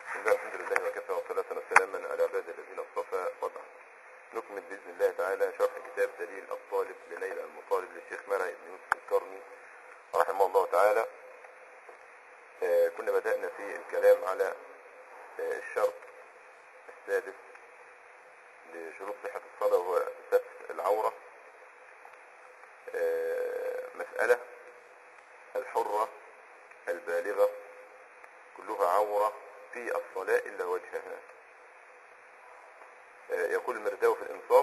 بسم الله الحمد لله وكفى والصلاة والسلام على عباد الذين اصطفى وبعد نكمل بإذن الله تعالى شرح كتاب دليل الطالب لنيل المطالب للشيخ مرعي بن يوسف الكرمي رحمه الله تعالى آه، كنا بدأنا في الكلام على آه، الشرط السادس لشروط صحة الصلاة وهو ستر العورة آه، مسألة الحرة البالغة كلها عورة في الصلاة إلا وجهها آه، يقول المرداوي في الإنصاف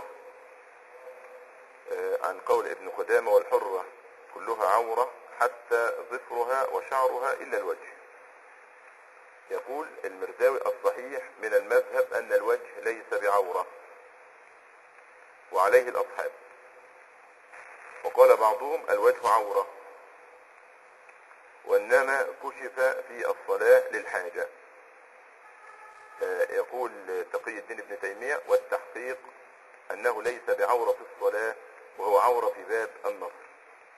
آه، عن قول ابن قدامة والحرة كلها عورة حتى ظفرها وشعرها إلا الوجه يقول المرداوي الصحيح من المذهب أن الوجه ليس بعورة وعليه الأصحاب وقال بعضهم الوجه عورة وإنما كشف في الصلاة للحاجة آه، يقول تقي الدين ابن تيمية والتحقيق أنه ليس بعورة في الصلاة وهو عورة في باب النظر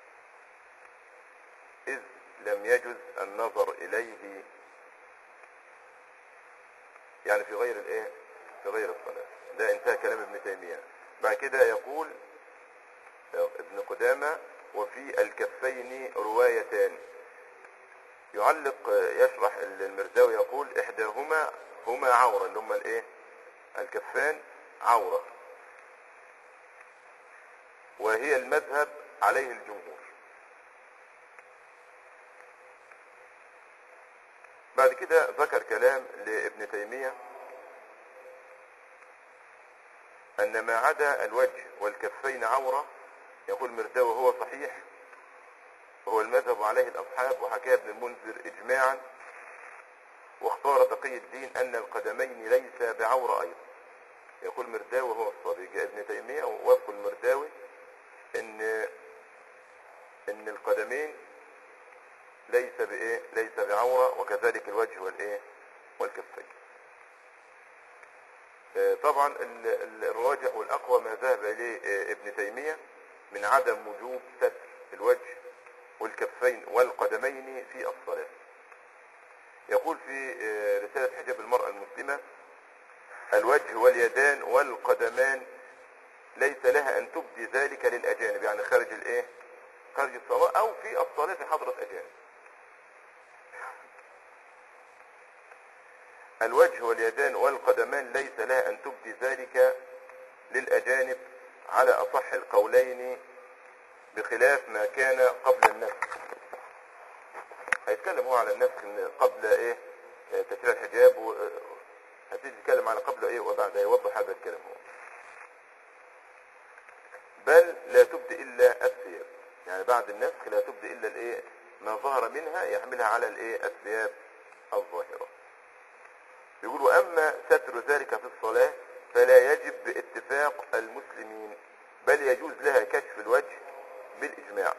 إذ لم يجز النظر إليه يعني في غير الايه في غير الصلاة ده انتهى كلام ابن تيمية بعد كده يقول ابن قدامة وفي الكفين روايتان يعلق يشرح المرداوي يقول احداهما هما عورة اللي هما الايه الكفان عورة وهي المذهب عليه الجمهور بعد كده ذكر كلام لابن تيمية ان ما عدا الوجه والكفين عورة يقول مرداوي هو صحيح وهو المذهب عليه الأصحاب وحكاه ابن المنذر إجماعا واختار تقي الدين أن القدمين ليس بعورة أيضا يقول مرداوي هو الصديق ابن تيمية ووفق المرداوي إن إن القدمين ليس بإيه ليس بعورة وكذلك الوجه والإيه والكفين آه، طبعا ال- ال- الراجح والأقوى ما ذهب إليه آه، ابن تيمية من عدم وجوب ستر الوجه والكفين والقدمين في الصلاة يقول في آه، رسالة حجاب المرأة المسلمة الوجه واليدان والقدمان ليس لها أن تبدي ذلك للأجانب يعني خارج الإيه خارج الصلاة أو في الصلاة في حضرة أجانب الوجه واليدان والقدمان ليس لها أن تبدي ذلك للأجانب على أصح القولين بخلاف ما كان قبل النسخ هيتكلم هو على النسخ إن قبل ايه آه، تشريع الحجاب و... آه، هتيجي تتكلم على قبل ايه وبعد يوضح هذا الكلام هو بل لا تبدي الا الثياب يعني بعد النسخ لا تبدي الا الايه ما ظهر منها يحملها على الايه الثياب الظاهره يقول واما ستر ذلك في الصلاه فلا يجب باتفاق المسلمين بل يجوز لها كشف الوجه بالاجماع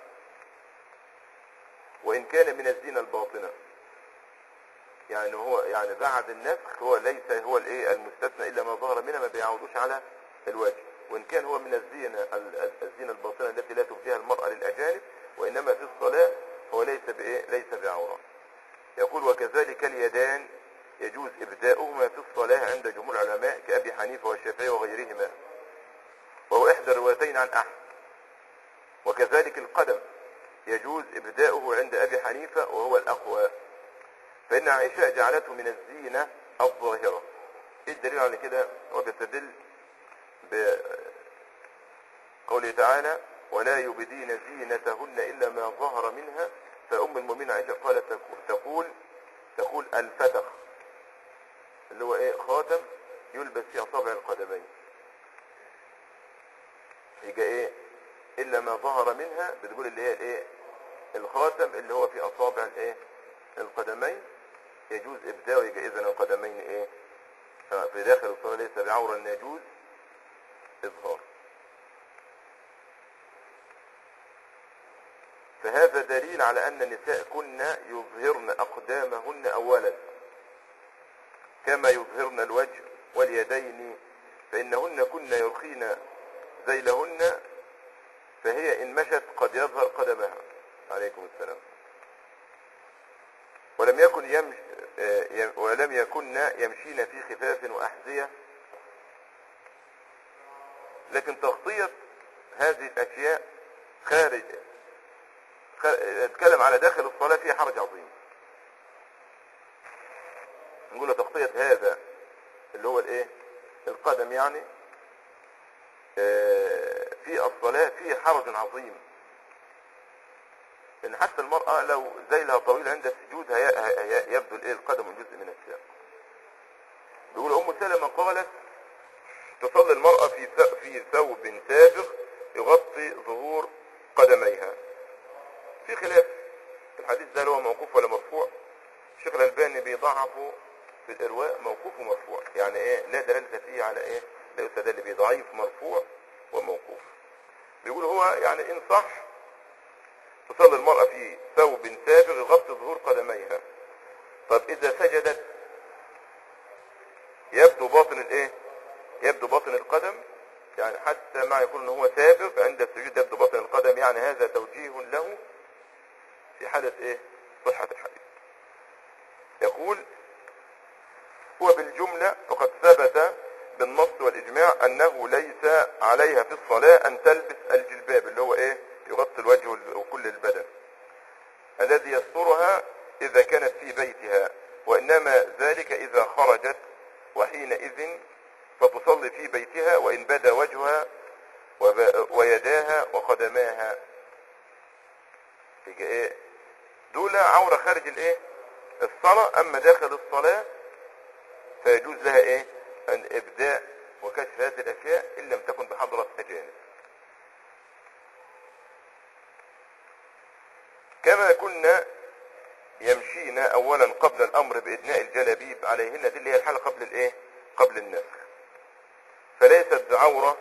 وان كان من الزينة الباطنة يعني هو يعني بعد النسخ هو ليس هو الايه المستثنى الا ما ظهر منها ما بيعودوش على الوجه وان كان هو من الزينة ال- ال- الزينة الباطنة التي لا تبديها المرأة للاجانب وانما في الصلاة هو ليس بايه ليس بعورة يقول وكذلك اليدان يجوز ابداؤهما في الصلاة عند جمهور العلماء كأبي حنيفة والشافعي وغيرهما وهو احدى الروايتين عن احمد وكذلك القدم يجوز ابداؤه عند ابي حنيفة وهو الاقوى فان عائشة جعلته من الزينة الظاهرة ايه الدليل على كده وبتدل بقوله تعالى ولا يبدين زينتهن الا ما ظهر منها فام المؤمنين عائشة قالت تقول تقول, تقول الفتخ اللي هو ايه خاتم يلبس في اصابع القدمين يبقى ايه الا ما ظهر منها بتقول اللي هي الايه الخاتم اللي هو في اصابع الايه القدمين يجوز ابداء يبقى اذا القدمين ايه آه، في داخل الصلاه ليس بعوره ان يجوز اظهار فهذا دليل على ان النساء كن يظهرن اقدامهن اولا كما يظهرن الوجه واليدين فانهن كن يرخين ذيلهن فهي إن مشت قد يظهر قدمها عليكم السلام ولم يكن يمش آه، ي- ولم يكن يمشين في خفاف وأحذية لكن تغطية هذه الأشياء خارج خ- اتكلم على داخل الصلاة فيها حرج عظيم نقول له تغطية هذا اللي هو الايه القدم يعني آه، في الصلاة فيه حرج عظيم ان حتى المرأة لو ذيلها طويل عند السجود هي هي يبدو الايه القدم جزء من الساق بيقول ام سلمة قالت تصلي المرأة في ث- في ثوب سابغ يغطي ظهور قدميها في خلاف في الحديث ده هل هو موقوف ولا مرفوع الشيخ الألباني بيضعفه في الإرواء موقوف ومرفوع يعني إيه لا دلالة فيه على إيه لا يستدل به ضعيف مرفوع وموقوف بيقول هو يعني إن صح تصلي المرأة في ثوب سابغ يغطي ظهور قدميها طب إذا سجدت يبدو باطن الإيه يبدو باطن القدم يعني حتى مع يكون ان هو سابق عند السجود يبدو باطن القدم يعني هذا توجيه له في حالة ايه صحة الحديث يقول هو بالجملة وقد ثبت بالنص والإجماع أنه ليس عليها في الصلاة أن تلبس الجلباب اللي هو إيه يغطي الوجه وال- وكل البدن الذي يسترها إذا كانت في بيتها وإنما ذلك إذا خرجت وحينئذ فتصلي في بيتها وإن بدا وجهها وب- ويداها وقدماها يبقى إيه دول عورة خارج الإيه الصلاة أما داخل الصلاة فيجوز لها ايه ان ابداء وكشف هذه الاشياء ان لم تكن بحضرة اجانب كما كنا يمشينا اولا قبل الامر بادناء الجلابيب عليهن دي اللي هي الحالة قبل الايه قبل النسخ فليست بعورة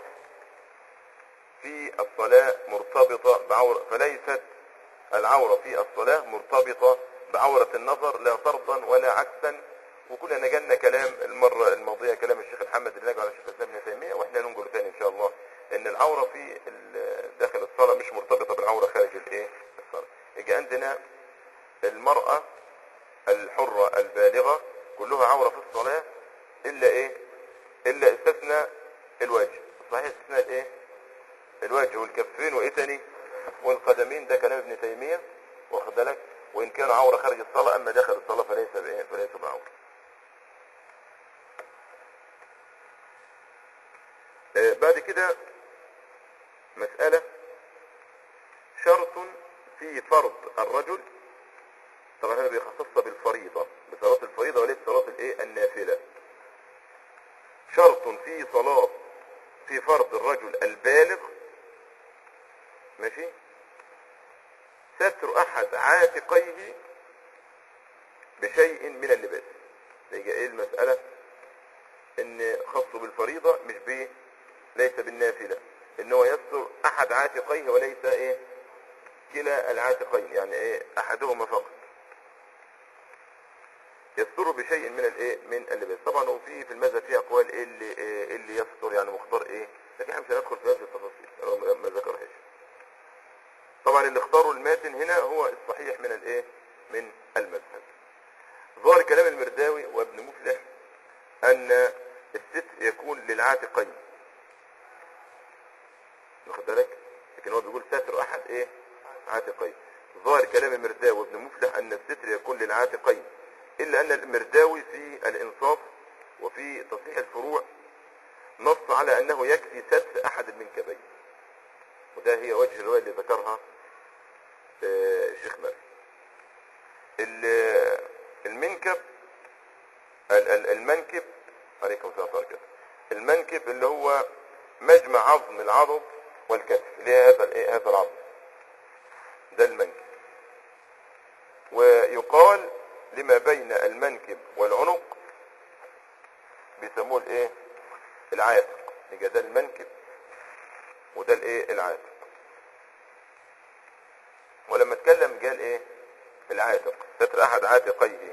في الصلاة مرتبطة بعورة فليست العورة في الصلاة مرتبطة بعورة النظر لا طردا ولا عكسا وكنا نجلنا كلام المرة الماضية كلام الشيخ محمد اللي نجعل الشيخ الإسلام ابن تيمية واحنا ننقل تاني إن شاء الله إن العورة في ال- داخل الصلاة مش مرتبطة بالعورة خارج الإيه الصلاة يجي عندنا المرأة الحرة البالغة كلها عورة في الصلاة إلا إيه إلا استثناء الوجه صحيح استثناء الإيه الوجه والكفين وإيه تاني والقدمين ده كلام ابن تيمية واخد بالك وإن كان عورة خارج الصلاة أما داخل الصلاة فليس بإيه فليس بعورة آه، بعد كده مسألة شرط في فرض الرجل طبعا هنا بيخصصها بالفريضة بصلاة الفريضة وليس صلاة الايه النافلة شرط في صلاة في فرض الرجل البالغ ماشي ستر احد عاتقيه بشيء من اللباس يبقى ايه المسألة ان خاصه بالفريضة مش بايه ليس بالنافلة ان هو يستر احد عاتقيه وليس ايه كلا العاتقين يعني ايه احدهما فقط يستر بشيء من الايه من اللباس طبعا وفي في المذهب فيه اقوال ايه اللي إيه اللي يستر يعني مختار ايه لكن احنا مش هندخل في هذه التفاصيل أنا ما- ما ذكرهاش طبعا اللي اختاروا الماتن هنا هو الصحيح من الايه من المذهب ظاهر كلام المرداوي وابن مفلح ان الستر يكون للعاتقين واخد بالك لكن هو بيقول ستر احد ايه عاتقين ظاهر كلام المرداوي وابن مفلح ان الستر يكون للعاتقين الا ان المرداوي في الانصاف وفي تصحيح الفروع نص على انه يكفي ستر احد المنكبين وده هي وجه الروايه اللي ذكرها آه، الشيخ مرسي ال- المنكب ال- ال- المنكب عليكم السلام ورحمة الله وبركاته. المنكب اللي هو مجمع عظم العضد والكتف اللي هي هذا الايه هذا العظم ده المنكب ويقال لما بين المنكب والعنق بيسموه الايه العاتق يبقى ده المنكب وده الايه العاتق ولما اتكلم قال ايه العاتق ستر احد عاتقيه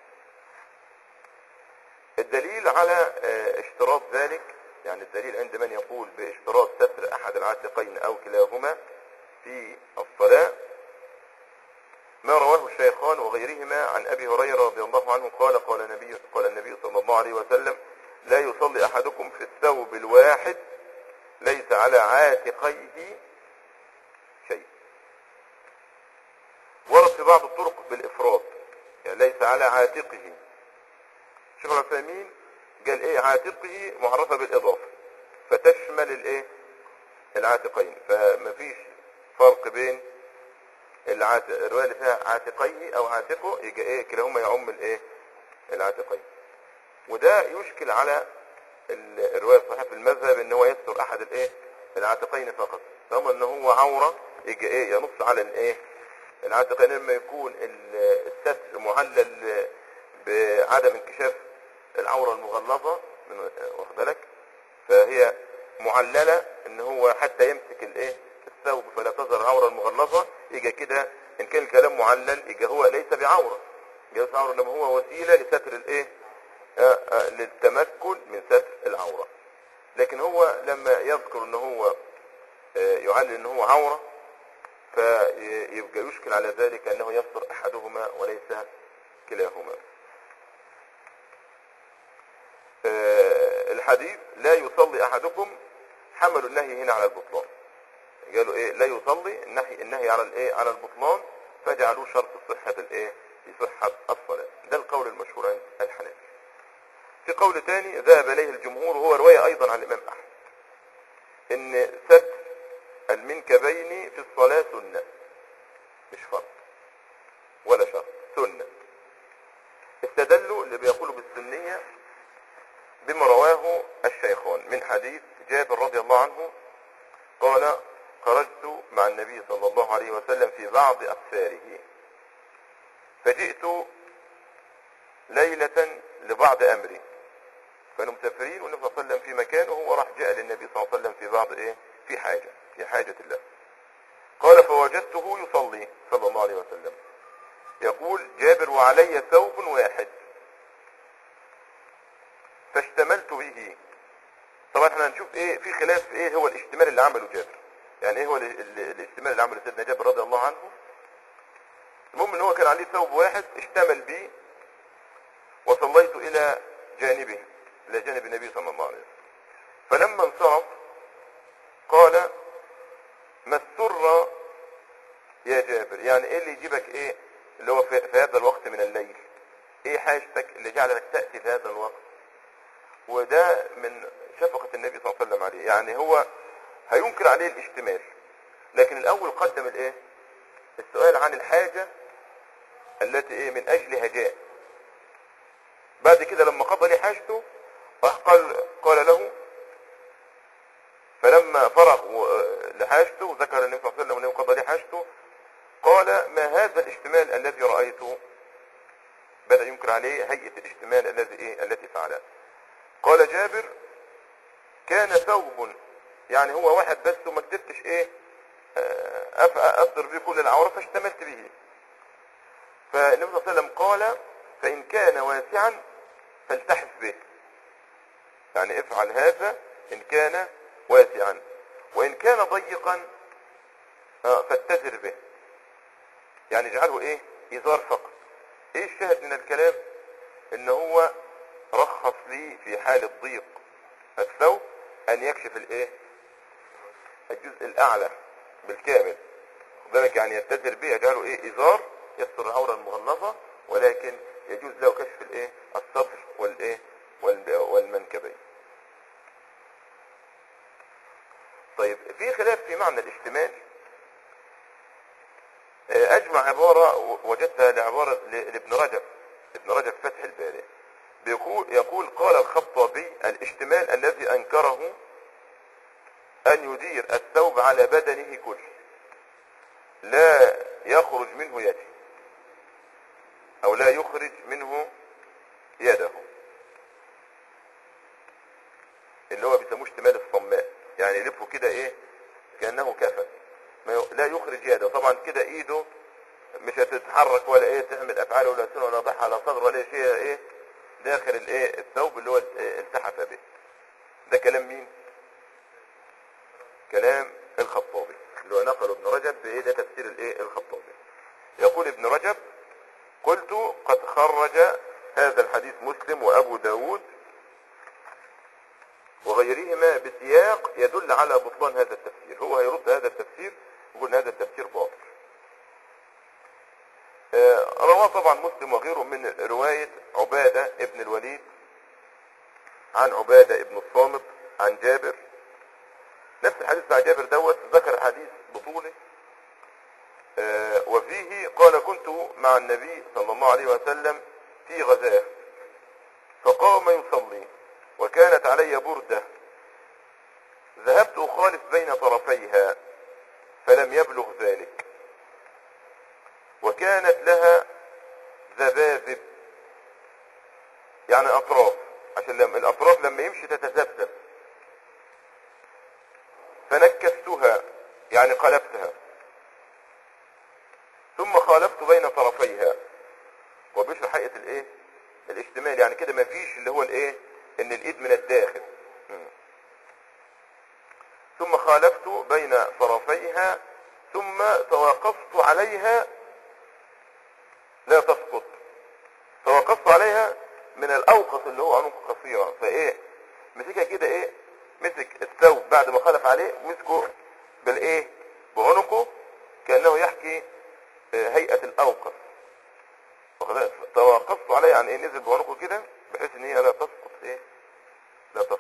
الدليل على آه، اشتراط ذلك يعني الدليل عند من يقول باشتراط ستر احد العاتقين او كلاهما في الصلاة ما رواه الشيخان وغيرهما عن ابي هريره رضي الله عنه قال قال النبي قال النبي صلى الله عليه وسلم لا يصلي احدكم في الثوب الواحد ليس على عاتقيه شيء ورد في بعض الطرق بالافراد يعني ليس على عاتقه شيخ العثيمين قال ايه عاتقه معرفه بالاضافه فتشمل الايه العاتقين فمفيش فرق بين العات... الروايه اللي فيها عاتقيه او عاتقه يجي ايه كلاهما يعم الايه العاتقين وده يشكل على ال- الروايه الصحيحه في المذهب ان هو يستر احد الايه العاتقين فقط طالما ان هو عوره يجي ايه ينص على الايه العاتقين لما يكون ال- الستر معلل بعدم انكشاف العوره المغلظه من واخد بالك فهي معلله ان هو حتى يمسك الايه الثوب فلا تظهر العوره المغلظه يجي كده ان كان الكلام معلل يجي هو ليس بعوره ليس بعوره انما هو وسيله لستر الايه آه، آه، للتمكن من ستر العوره لكن هو لما يذكر ان هو آه، يعلل ان هو عوره فيبقى يشكل على ذلك انه يستر احدهما وليس كلاهما آه، الحديث لا يصلي احدكم حملوا النهي هنا على البطلان قالوا ايه لا يصلي النهي النهي على الايه على البطلان فجعلوه شرط صحة الايه لصحة الصلاة ده القول المشهور عند الحنابلة في قول تاني ذهب اليه الجمهور وهو رواية ايضا عن الامام احمد ان ستر المنكبين في الصلاة سنة مش فرض ولا شرط سنة استدلوا اللي بيقولوا بالسنية بما رواه الشيخان من حديث جابر رضي الله عنه قال خرجت مع النبي صلى الله عليه وسلم في بعض أسفاره فجئت ليلة لبعض أمري كانوا مسافرين والنبي صلى الله عليه وسلم في مكان وهو راح جاء للنبي صلى الله عليه وسلم في بعض ايه في حاجة في حاجة الله قال فوجدته يصلي صلى الله عليه وسلم يقول جابر وعلي ثوب واحد فاشتملت به طبعا احنا هنشوف ايه في خلاف ايه هو الاشتمال اللي عمله جابر يعني ايه هو ال- ال- الاشتمال اللي عمله سيدنا جابر رضي الله عنه المهم ان هو كان عليه ثوب واحد اشتمل به وصليت الى جانبه الى جانب النبي صلى الله عليه وسلم فلما انصرف قال ما السر يا جابر يعني ايه اللي يجيبك ايه اللي هو في, في هذا الوقت من الليل ايه حاجتك اللي جعلك تأتي في هذا الوقت وده من شفقة النبي صلى الله عليه وسلم عليه يعني هو هينكر عليه الاشتمال لكن الاول قدم الايه السؤال عن الحاجة التي ايه من اجلها جاء بعد كده لما قضى لي حاجته راح قال قال له فلما فرغ و- لحاجته ذكر النبي صلى الله عليه وسلم انه قضى لي حاجته قال ما هذا الاشتمال الذي رأيته بدأ ينكر عليه هيئة الاشتمال الذي ايه التي فعلها قال جابر كان ثوب يعني هو واحد بس وما قدرتش ايه آه، أف- أصدر به كل العورة فاشتملت به فالنبي صلى الله عليه وسلم قال فإن كان واسعا فالتحف به يعني افعل هذا إن كان واسعا وإن كان ضيقا آه، فاتزر به يعني اجعله ايه إزار فقط ايه الشاهد من الكلام ان هو رخص لي في حالة ضيق الثوب ان يكشف الايه الجزء الاعلى بالكامل خد بالك يعني يتزر به يجعله ايه ازار يستر العورة المغلظة ولكن يجوز له كشف الايه الصدر والايه وال- والمنكبين طيب في خلاف في معنى الاشتمال آه، اجمع عبارة و- وجدتها لعبارة ل- لابن رجب ابن رجب فتح الباري بيقول يقول قال الخطابي الاشتمال الذي انكره ان يدير الثوب على بدنه كله لا يخرج منه يده او لا يخرج منه يده اللي هو بيسموه اشتمال الصماء يعني يلفه كده ايه كانه كفن ما ي- لا يخرج يده طبعا كده ايده مش هتتحرك ولا ايه تعمل افعال ولا سنة ولا ضحى على صدر ولا شيء ايه داخل الايه الثوب اللي هو ال- التحف به ده كلام مين كلام الخطابي اللي هو نقله ابن رجب بايه ده تفسير الايه الخطابي يقول ابن رجب قلت قد خرج هذا الحديث مسلم وأبو داود وغيرهما بسياق يدل على بطلان هذا التفسير هو هيرد هذا التفسير يقول إن هذا التفسير باطل آه، رواه طبعا مسلم وغيره من رواية عبادة ابن الوليد عن عبادة ابن الصامت عن جابر نفس الحديث بتاع جابر دوت ذكر حديث بطوله آه، وفيه قال كنت مع النبي صلى الله عليه وسلم في غزاه فقام يصلي وكانت علي بردة ذهبت أخالف بين طرفيها فلم يبلغ ذلك وكانت لها ذبابب يعني أطراف عشان لما الأطراف لما يمشي تتذبذب فنكستها يعني قلبتها ثم خالفت بين طرفيها وبشر هيئة الايه الاشتمال يعني كده ما فيش اللي هو الايه ان الايد من الداخل مم. ثم خالفت بين طرفيها ثم توقفت عليها لا تسقط توقفت عليها من الاوقص اللي هو عنق قصيرة فايه مسكها كده ايه مسك الثوب بعد ما خلف عليه مسكه بالايه بعنقه كأنه يحكي آه، هيئة الاوقص واخد بالك؟ توقفت عليها عن ايه نزل بعنقه كده بحيث ان هي لا تسقط ايه لا تسقط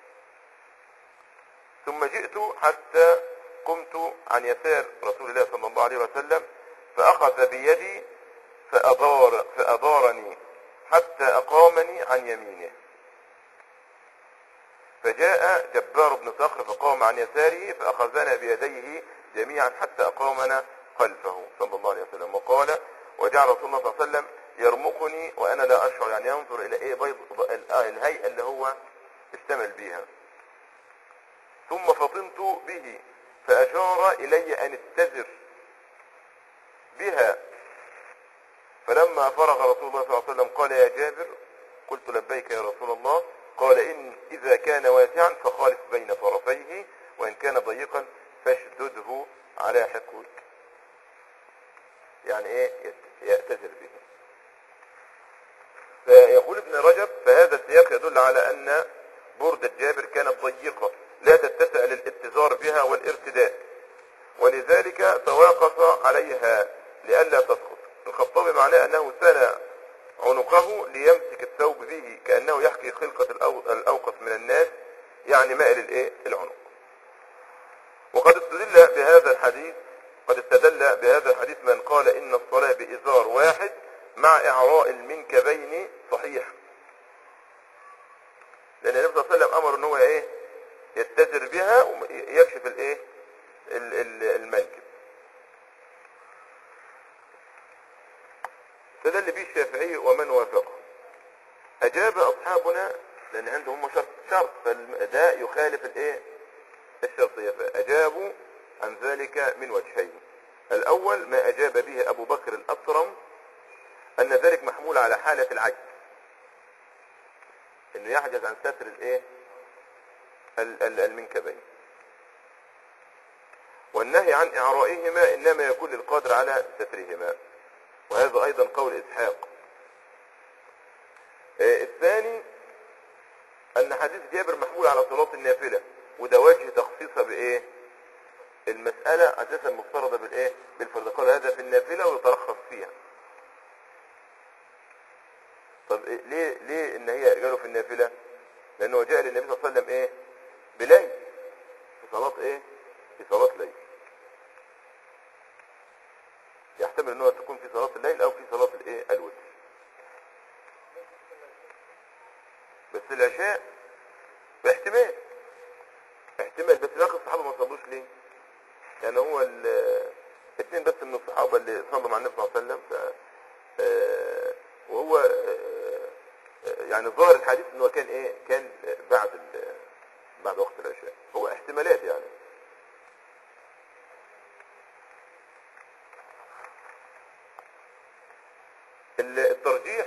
ثم جئت حتى قمت عن يسار رسول الله صلى الله عليه وسلم فأخذ بيدي فأدار فأدارني حتى أقامني عن يمينه فجاء جبار بن صخر فقام عن يساره فأخذنا بيديه جميعا حتى أقامنا خلفه صلى الله عليه وسلم وقال وجعل رسول الله صلى الله عليه وسلم يرمقني وأنا لا أشعر يعني ينظر إلى إيه بيض آه، الهيئة اللي هو اشتمل بيها ثم فطنت به فأشار إلي أن اتزر بها فلما فرغ رسول الله صلى الله عليه وسلم قال يا جابر قلت لبيك يا رسول الله قال إن إذا كان واسعا فخالف بين طرفيه وإن كان ضيقا فاشدده على حقوك يعني إيه يت- يأتزر به فيقول ابن رجب فهذا السياق يدل على أن بردة جابر كانت ضيقة لا تتسع للاتزار بها والارتداد ولذلك تواقص عليها لئلا تسقط الخطابي معناه أنه سنى عنقه ليمسك الثوب به كأنه يحكي خلقة الأو- الأوقص من الناس يعني مائل الإيه؟ العنق وقد استدل بهذا الحديث قد استدل بهذا الحديث من قال إن الصلاة بإزار واحد مع إعراء المنكبين صحيح لأن النبي صلى الله عليه وسلم أمر إن هو إيه يتزر بها ويكشف الإيه ال- ال- المنكب استدل به الشافعي ومن وافقه أجاب أصحابنا لأن عندهم شرط شرط فده يخالف الإيه الشرطية فأجابوا عن ذلك من وجهين الأول ما أجاب به أبو بكر الأصرم أن ذلك محمول على حالة العجز إنه يعجز عن ستر الإيه ال- ال- المنكبين والنهي عن إعرائهما إنما يكون للقادر على سترهما وهذا أيضا قول إسحاق آه، الثاني أن حديث جابر محمول على صلاة النافلة وده وجه تخصيصها بإيه المسألة أساسا مفترضة بالإيه بالفرض قال هذا في النافلة ويترخص فيها طب إيه ليه ليه ان هي قالوا في النافلة لانه جاء للنبي صلى الله عليه وسلم ايه بليل في صلاة ايه في صلاة ليل يحتمل انها تكون في صلاة الليل او في صلاة الايه الوتر بس العشاء باحتمال احتمال بس باقي الصحابة ما صلوش ليه يعني هو ال- اثنين بس من الصحابة اللي صلوا مع النبي صلى الله عليه وسلم ف آه، وهو آه، آه، يعني ظاهر الحديث انه كان ايه كان بعد ال- بعد وقت العشاء هو احتمالات يعني ال- الترجيح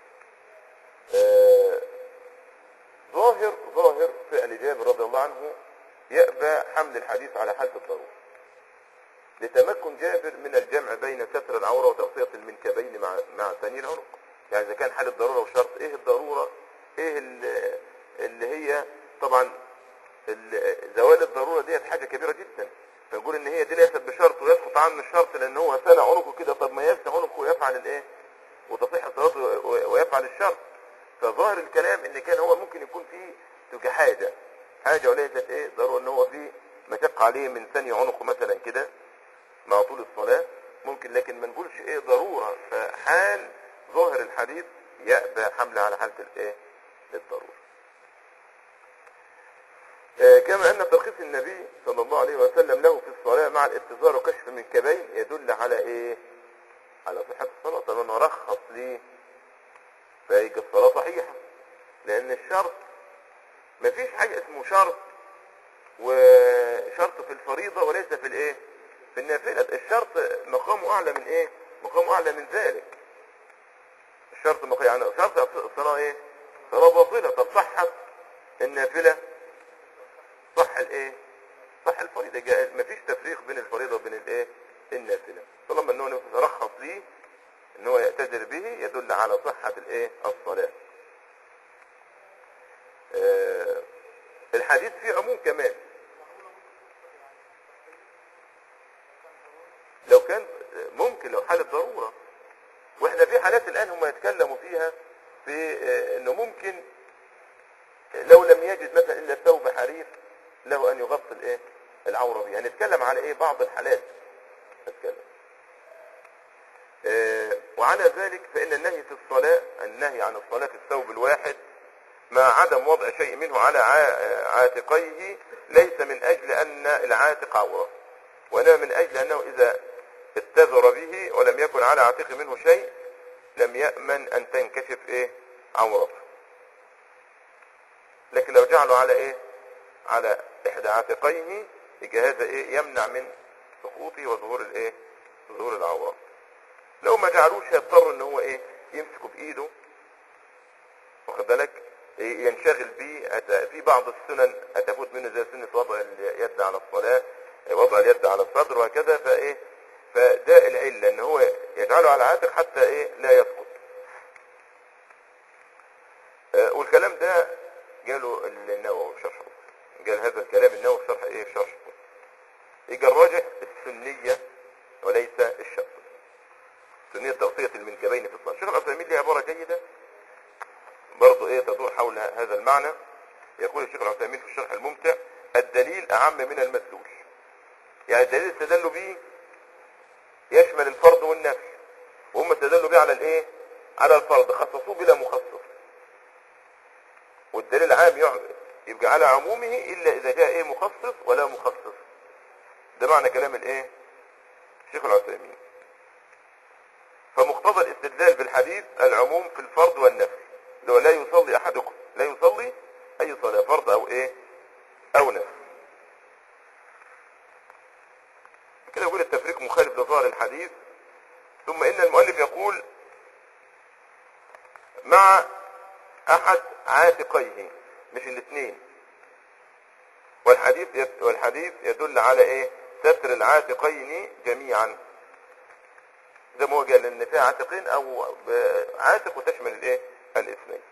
آه، ظاهر ظاهر فعل جابر رضي الله عنه يأبى حمل الحديث على حالة الضرورة لتمكن جابر من الجمع بين ستر العورة وتغطية المنكبين مع مع ثاني العنق يعني إذا كان حالة ضرورة وشرط إيه الضرورة إيه ال- اللي هي طبعا ال- زوال الضرورة ديت حاجة كبيرة جدا فنقول إن هي دي ليست بشرط ويسقط عنه الشرط لأن هو سنى عنقه كده طب ما يسنى عنقه ويفعل الإيه وتصح صلاته و- ويفعل الشرط فظاهر الكلام ان كان هو ممكن يكون فيه تبقى حاجه حاجه وليست ايه ضروري ان هو فيه مشقه عليه من ثاني عنقه مثلا كده مع طول الصلاه ممكن لكن ما نقولش ايه ضروره فحال ظاهر الحديث يأبى حمله على حاله الايه الضروره آه، كما ان ترخيص النبي صلى الله عليه وسلم له في الصلاه مع الاتزار وكشف من كبين يدل على ايه على صحه الصلاه طالما رخص ليه فيبقى الصلاة صحيحة لأن الشرط مفيش حاجة اسمه شرط وشرط في الفريضة وليس في الايه في النافلة الشرط مقامه أعلى من ايه مقامه أعلى من ذلك الشرط مقام يعني شرط الصلاة ايه صلاة باطلة طب صحت النافلة صح الايه صح الفريضة جائز مفيش تفريق بين الفريضة وبين الايه النافلة طالما انه رخص ليه ان هو يعتذر به يدل على صحة الايه الصلاة آه، الحديث فيه عموم كمان لو كان ممكن لو حالة ضرورة واحنا في حالات الان هم يتكلموا فيها في آه، انه ممكن لو لم يجد مثلا الا ثوب حرير له ان يغطي الايه العورة به يعني نتكلم على ايه بعض الحالات نتكلم آه، وعلى ذلك فإن النهي في الصلاة النهي عن الصلاة في الثوب الواحد مع عدم وضع شيء منه على عا- عاتقيه ليس من أجل أن العاتق عورة وإنما من أجل أنه إذا اتذر به ولم يكن على عاتقه منه شيء لم يأمن أن تنكشف إيه عورته لكن لو جعله على إيه على إحدى عاتقيه يبقى هذا إيه يمنع من سقوطه وظهور الإيه ظهور العورة لو ما جعلوش هيضطر ان هو ايه يمسكه بايده واخد بالك إيه ينشغل بيه أت- في بعض السنن هتفوت منه زي سنة وضع اليد على الصلاة وضع اليد على الصدر وهكذا فايه فده العلة ان هو يجعله على عاتق حتى ايه لا يسقط آه، والكلام ده قاله النووي في شرحه قال هذا الكلام النووي في شرح ايه في شرحه يجي الراجح السنية وليس الشرط سنية تغطية المنكبين في الصلاة الشيخ العثيمين له عبارة جيدة برضو ايه تدور حول هذا المعنى يقول الشيخ العثيمين في الشرح الممتع الدليل أعم من المدلول يعني الدليل استدلوا به يشمل الفرض والنفل وهم استدلوا به على الايه على الفرض خصصوه بلا مخصص والدليل عام يع- يبقى على عمومه الا اذا جاء ايه مخصص ولا مخصص ده معنى كلام الايه الشيخ العثيمين فمقتضى الاستدلال بالحديث العموم في الفرض والنفل اللي هو لا يصلي احدكم لا يصلي اي صلاة فرض او ايه او نفل كده يقول التفريق مخالف لظاهر الحديث ثم ان المؤلف يقول مع احد عاتقيه مش الاثنين والحديث يد والحديث يدل على ايه ستر العاتقين جميعا زي ما هو قال ان فيها عاتقين او ب- عاتق وتشمل الايه الاثنين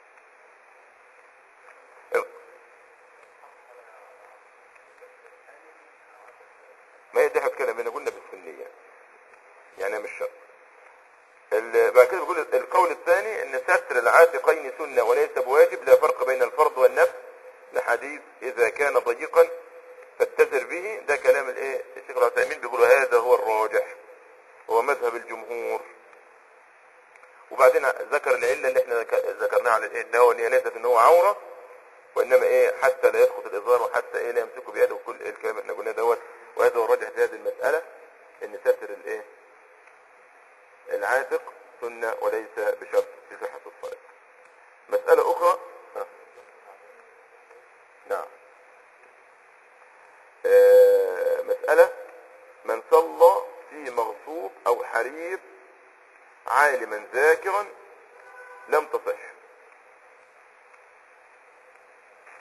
ما هي دي هتكلم هنا قلنا بالسنية يعني مش شرط ال- بعد كده بيقول القول الثاني ان ستر العاتقين سنة وليس بواجب لا فرق بين الفرض والنفل لحديث اذا كان ضيقا فاتزر به ده كلام الايه الشيخ العثيمين بيقول هذا هو الراجح هو مذهب الجمهور وبعدين ذكر العله اللي احنا ذك- ذكرناها على الايه النووي ان هي ليست ان هو عوره وانما ايه حتى لا يسقط الازار وحتى ايه لا يمسكه بيده كل الكلام اللي احنا قلناه دوت وهذا هو الراجح في هذه المساله ان ستر الايه العاتق سنه وليس بشرط في صحه الصلاه مساله اخرى آه. نعم آه، مسألة من صلى في مغصوب أو حرير عالما ذاكرا لم تصح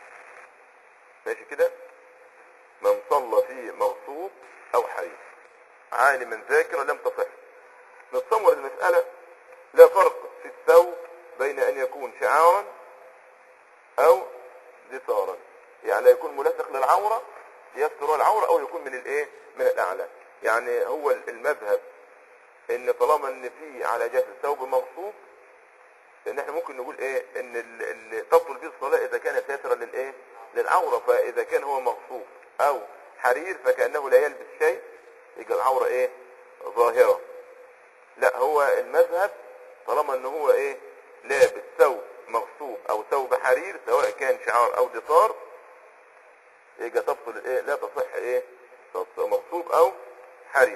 ماشي كده من صلى في مغصوب أو حرير عالما ذاكرا لم تصح نتصور المسألة لا فرق في الثوب بين أن يكون شعارا أو دثارا يعني لا يكون ملصق للعورة يستر العورة أو يكون من الإيه من الأعلى يعني هو المذهب ان طالما ان في على جهة الثوب مغصوب لان احنا ممكن نقول ايه ان ال- اللي تبطل به الصلاة اذا كان ساترا للايه للعورة فاذا كان هو مغصوب او حرير فكأنه لا يلبس شيء يبقى العورة ايه ظاهرة لا هو المذهب طالما ان هو ايه لابس ثوب مغصوب او ثوب حرير سواء كان شعار او دثار يبقى تبطل الايه لا تصح ايه تص- مغصوب او حرير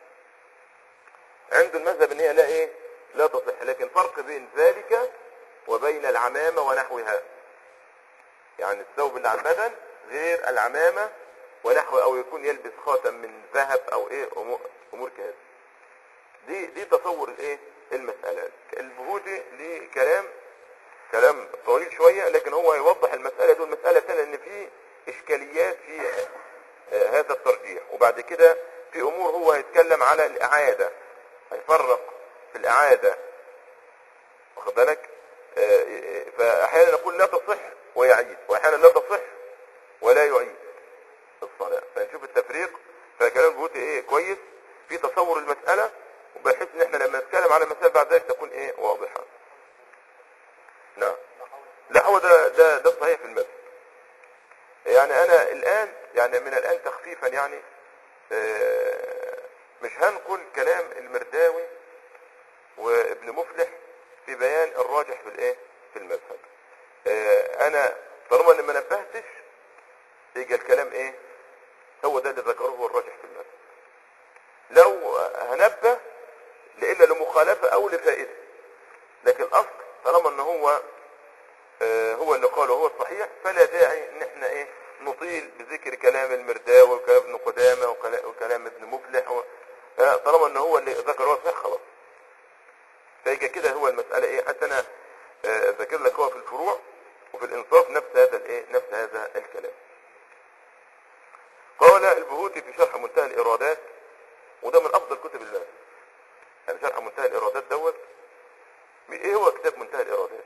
عنده المذهب ان هي لا ايه لا تصح لكن فرق بين ذلك وبين العمامة ونحوها يعني الثوب اللي على البدن غير العمامة ونحوه او يكون يلبس خاتم من ذهب او ايه امور, أمور كهذا دي دي تصور الايه المسألة البهودي ليه كلام كلام طويل شوية لكن هو يوضح المسألة دول مسألة ثانية ان في اشكاليات في آه، هذا الترجيح وبعد كده في امور هو هيتكلم على الاعادة هيفرق في الاعادة واخد بالك آه، آه، فاحيانا نقول لا تصح ويعيد واحيانا لا تصح ولا يعيد الصلاة فنشوف التفريق فكلام بوتي ايه كويس في تصور المسألة وبحيث ان احنا لما نتكلم على المسألة بعد ذلك تكون ايه واضحة نعم لا هو ده ده ده الصحيح في المذهب يعني انا الان يعني من الان تخفيفا يعني آه، مش هنقل كلام المرداوي وابن مفلح في بيان الراجح في الايه في المذهب آه، انا طالما اني ما نبهتش يجي الكلام ايه هو ده اللي ذكره هو الراجح في المذهب لو هنبه لإلا لمخالفة او لفائدة لكن الاصل طالما ان هو آه، هو اللي قاله هو الصحيح فلا داعي ان احنا ايه نطيل بذكر كلام المرداوي وكلام ابن قدامة وكلا- وكلام ابن مفلح و... آه، طالما ان هو اللي ذكر هو الصحيح خلاص فيجي كده هو المسألة ايه حتى انا آه، ذاكر لك هو في الفروع وفي الانصاف نفس هذا الايه نفس هذا الكلام قال البهوتي في شرح منتهى الارادات وده من افضل كتب المال يعني شرح منتهى الارادات دوت ايه هو كتاب منتهى الارادات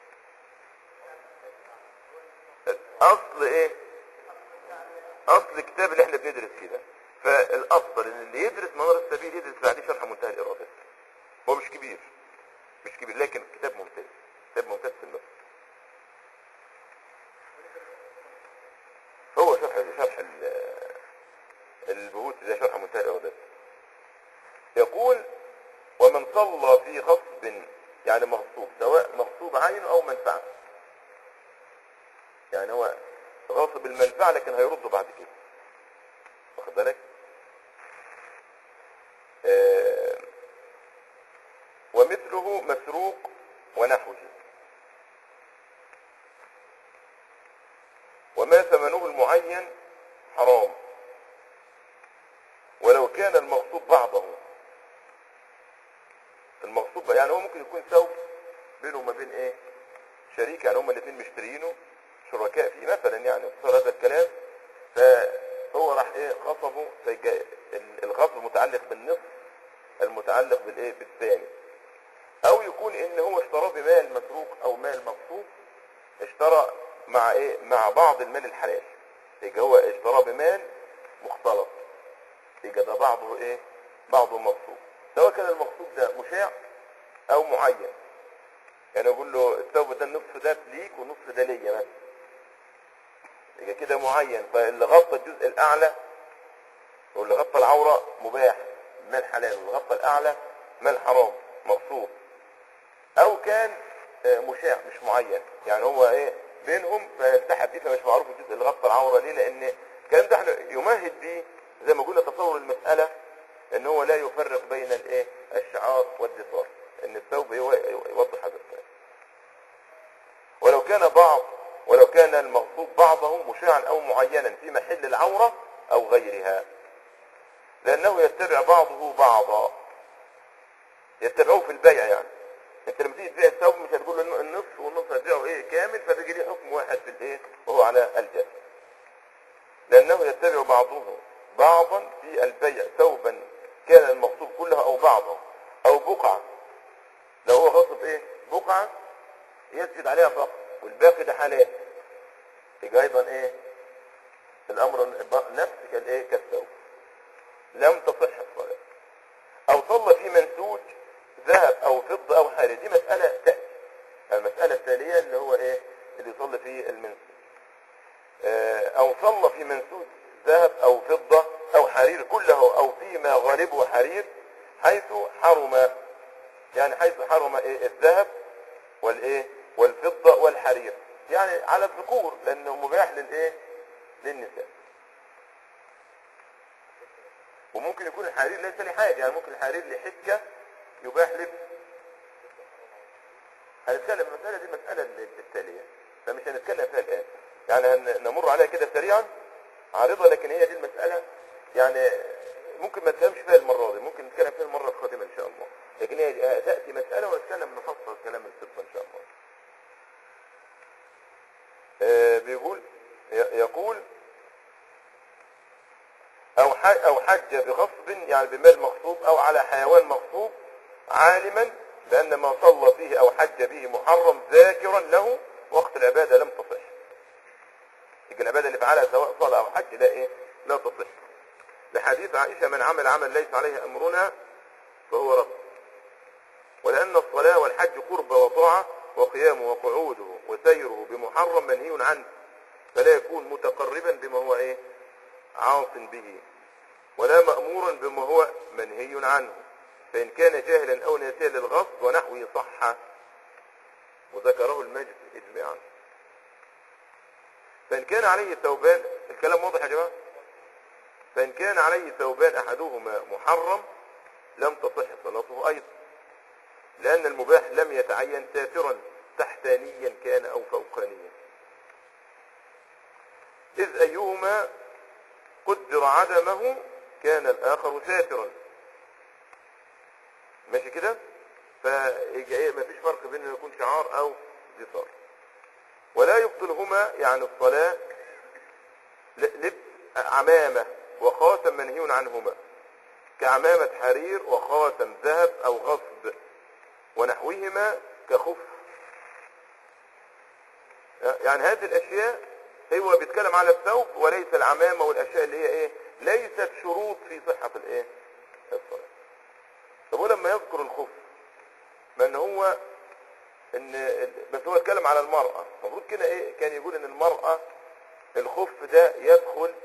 اصل ايه اصل الكتاب اللي احنا بندرس فيه ده فالافضل ان اللي يدرس منار السبيل يدرس بعديه شرح منتهى الارادات هو مش كبير مش كبير لكن كتاب ممتاز كتاب ممتاز في النص هو شرح شرح ال- البهوت ده شرح منتهى الارادات يقول ومن صلى في غصب يعني مغصوب سواء مغصوب عين او منفعه يعني هو غاصب المنفعه لكن هيرده بعد كده واخد بالك آه، ومثله مسروق ونحوه وما ثمنه المعين حرام ولو كان المغصوب بعضه المغصوب يعني هو ممكن يكون ثوب بينه وما بين ايه شريك يعني هما الاثنين مشترينه شركاء فيه مثلا يعني صار هذا الكلام فهو راح ايه غصبه فيجا- ال- الغصب متعلق بالنصف المتعلق بالايه بالثاني او يكون ان هو اشتراه بمال مسروق او مال مغصوب اشترى مع ايه مع بعض المال الحلال يبقى هو اشتراه بمال مختلط يبقى ده بعضه ايه بعضه مغصوب سواء كان المغصوب ده مشاع او معين يعني اقول له الثوب ده النصف ده ليك والنصف ده ليا مثلا يبقى كده معين فاللي غطى الجزء الاعلى واللي غطى العوره مباح مال حلال واللي غطى الاعلى مال حرام مغصوب او كان آه، مشاع مش معين يعني هو ايه بينهم فالتحق بيه فمش معروف الجزء اللي غطى العوره ليه لان الكلام ده احنا يمهد بيه زي ما قلنا تصور المساله ان هو لا يفرق بين الايه الشعار والدثار ان الثوب يو- يوضح هذا الكلام ولو كان بعض ولو كان المغصوب بعضه مشاعا او معينا في محل العوره او غيرها لانه يتبع بعضه بعضا يتبعوه في البيع يعني انت لما تيجي تبيع الثوب مش هتقول له النصف والنصف هتبيعه ايه كامل فتجي ليه حكم واحد في الايه وهو على الجد لانه يتبع بعضه بعضا في البيع ثوبا كان المغصوب كله او بعضه او بقعة لو هو غصب ايه بقعة يسجد عليها فقط والباقي ده حلال يبقى ايضا ايه الامر نفس كالايه كالثوب لم تصح الصلاة او صلى في منسوج ذهب او فضة او حرير دي مسألة تأتي المسألة التالية اللي هو ايه اللي يصلي في المنسوج آه، او صلى في منسوج ذهب او فضة او حرير كله او فيما غالبه حرير حيث حرم يعني حيث حرم إيه الذهب والايه والفضة والحرير يعني على الذكور لانه مباح للايه للنساء وممكن يكون الحرير ليس لحاجة يعني ممكن الحرير لحكة يباح لبس هنتكلم المسألة دي مسألة التالية فمش هنتكلم فيها الآن يعني هن- نمر عليها كده سريعا عارضة لكن هي دي المسألة يعني ممكن ما نتكلمش فيها المرة دي ممكن نتكلم فيها المرة القادمة إن شاء الله لكن هي تأتي مسألة ونتكلم نفصل كلام الفقه إن شاء الله آه، بيقول ي- يقول أو حج, أو حج بغصب يعني بمال مغصوب أو على حيوان مغصوب عالما بأن ما صلى فيه أو حج به محرم ذاكرا له وقت العبادة لم تصح يبقى العبادة اللي فعلها سواء صلاة أو حج لا إيه لا تصح لحديث عائشة من عمل عمل ليس عليه أمرنا فهو رد ولأن الصلاة والحج قربة وطاعة وقيامه وقعوده وسيره بمحرم منهي عنه فلا يكون متقربا بما هو ايه عاص به ولا مأمورا بما هو منهي عنه فإن كان جاهلا أو ناسيا للغصب ونحوه صح وذكره المجد إجماعا فإن كان عليه ثوبان الكلام واضح يا جماعة فإن كان عليه ثوبان أحدهما محرم لم تصح صلاته أيضا لأن المباح لم يتعين ساترا تحتانيا كان أو فوقانيا إذ أيهما قدر عدمه كان الآخر ساترا ماشي كده فيجي ايه مفيش فرق بين انه يكون شعار او جسار ولا يبطلهما يعني الصلاة ل- لبس عمامة وخاتم منهي عنهما كعمامة حرير وخاتم ذهب او غصب ونحوهما كخف يعني هذه الاشياء هو بيتكلم على الثوب وليس العمامة والاشياء اللي هي ايه ليست شروط في صحة الايه الصلاة طب هو لما يذكر الخف ما ان هو ان بس هو اتكلم على المرأة المفروض كده ايه كان يقول ان المرأة الخف ده يدخل